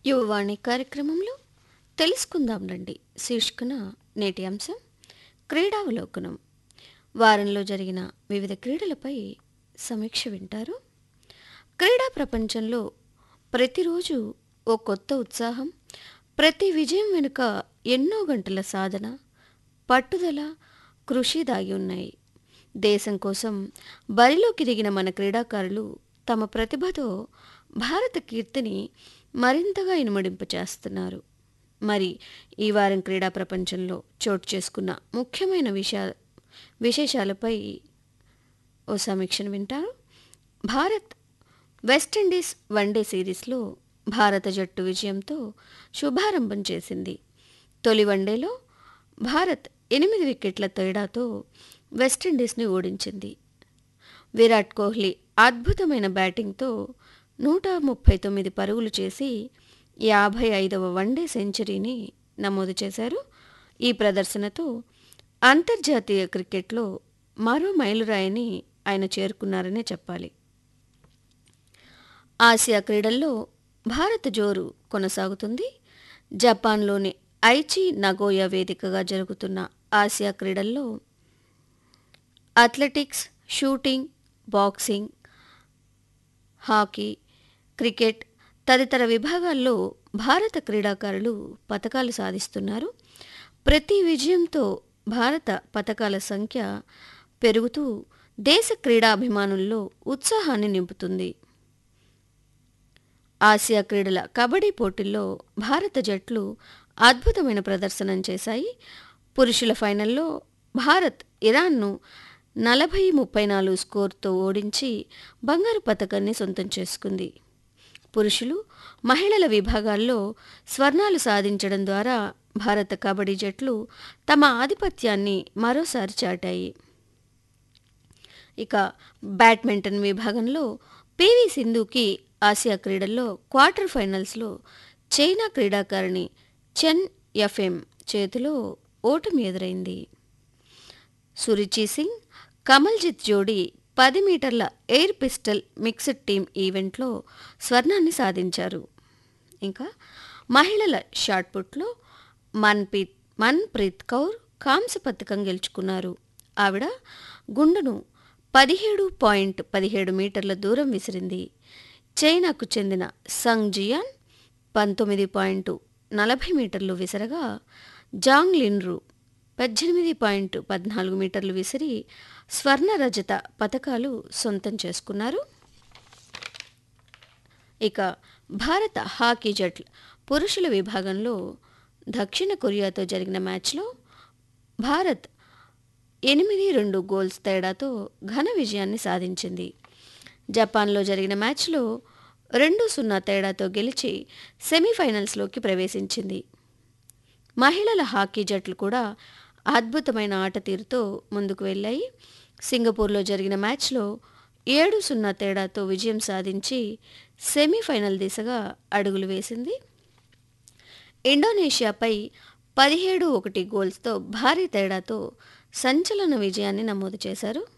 యువవాణి కార్యక్రమంలో తెలుసుకుందాం రండి శీర్షికన నేటి అంశం క్రీడావలోకనం వారంలో జరిగిన వివిధ క్రీడలపై సమీక్ష వింటారు క్రీడా ప్రపంచంలో ప్రతిరోజు ఓ కొత్త ఉత్సాహం ప్రతి విజయం వెనుక ఎన్నో గంటల సాధన పట్టుదల కృషి దాగి ఉన్నాయి దేశం కోసం బరిలోకి దిగిన మన క్రీడాకారులు తమ ప్రతిభతో భారత కీర్తిని మరింతగా ఇనుమడింప చేస్తున్నారు మరి ఈ వారం క్రీడా ప్రపంచంలో చోటు చేసుకున్న ముఖ్యమైన విషయా విశేషాలపై ఓ సమీక్షను వింటారు భారత్ వెస్టిండీస్ వన్డే సిరీస్లో భారత జట్టు విజయంతో శుభారంభం చేసింది తొలి వన్డేలో భారత్ ఎనిమిది వికెట్ల తేడాతో వెస్టిండీస్ని ఓడించింది విరాట్ కోహ్లీ అద్భుతమైన బ్యాటింగ్తో నూట ముప్పై తొమ్మిది పరుగులు చేసి యాభై ఐదవ వన్డే సెంచరీని నమోదు చేశారు ఈ ప్రదర్శనతో అంతర్జాతీయ క్రికెట్లో మరో మైలురాయిని ఆయన చేరుకున్నారనే చెప్పాలి ఆసియా క్రీడల్లో భారత జోరు కొనసాగుతుంది జపాన్లోని ఐచి నగోయా వేదికగా జరుగుతున్న ఆసియా క్రీడల్లో athletics shooting boxing hockey cricket తదితర విభాగాల్లో భారత క్రీడాకారులు పతకాలు సాధిస్తున్నారు ప్రతి విజయంతో భారత పతకాల సంఖ్య పెరుగుతూ దేశ క్రీడాభిమానుల్లో ఉత్సాహాన్ని నింపుతుంది ఆసియా క్రీడల కబడ్డీ పోటీల్లో భారత జట్లు అద్భుతమైన ప్రదర్శనం చేశాయి పురుషుల ఫైనల్లో భారత్ ఇరాన్ను నలభై ముప్పై నాలుగు స్కోర్తో ఓడించి బంగారు పథకాన్ని సొంతం చేసుకుంది పురుషులు మహిళల విభాగాల్లో స్వర్ణాలు సాధించడం ద్వారా భారత కబడ్డీ జట్లు తమ ఆధిపత్యాన్ని మరోసారి చాటాయి ఇక బ్యాడ్మింటన్ విభాగంలో పివి సింధుకి ఆసియా క్రీడల్లో క్వార్టర్ ఫైనల్స్లో చైనా క్రీడాకారిణి చెన్ ఎఫ్ఎం చేతిలో ఓటమి ఎదురైంది సురుచి సింగ్ కమల్జిత్ జోడీ పది మీటర్ల ఎయిర్ పిస్టల్ మిక్స్డ్ టీమ్ ఈవెంట్లో స్వర్ణాన్ని సాధించారు ఇంకా మహిళల షాట్ పుట్లో మన్ప్రీత్ మన్ప్రీత్ కౌర్ కాంస్య పథకం గెలుచుకున్నారు ఆవిడ గుండును పదిహేడు పాయింట్ పదిహేడు మీటర్ల దూరం విసిరింది చైనాకు చెందిన సంగ్ జియాన్ పంతొమ్మిది పాయింట్ నలభై మీటర్లు విసరగా జాంగ్ లిన్రు పద్దెనిమిది పాయింట్ పద్నాలుగు మీటర్లు విసిరి స్వర్ణ రజత పథకాలు సొంతం చేసుకున్నారు ఇక భారత హాకీ జట్లు పురుషుల విభాగంలో దక్షిణ కొరియాతో జరిగిన మ్యాచ్లో భారత్ ఎనిమిది రెండు గోల్స్ తేడాతో ఘన విజయాన్ని సాధించింది జపాన్లో జరిగిన మ్యాచ్లో రెండు సున్నా తేడాతో గెలిచి సెమీఫైనల్స్లోకి ప్రవేశించింది మహిళల హాకీ జట్లు కూడా అద్భుతమైన ఆట తీరుతో ముందుకు వెళ్ళాయి సింగపూర్లో జరిగిన మ్యాచ్లో ఏడు సున్నా తేడాతో విజయం సాధించి సెమీఫైనల్ దిశగా అడుగులు వేసింది ఇండోనేషియాపై పదిహేడు ఒకటి గోల్స్తో భారీ తేడాతో సంచలన విజయాన్ని నమోదు చేశారు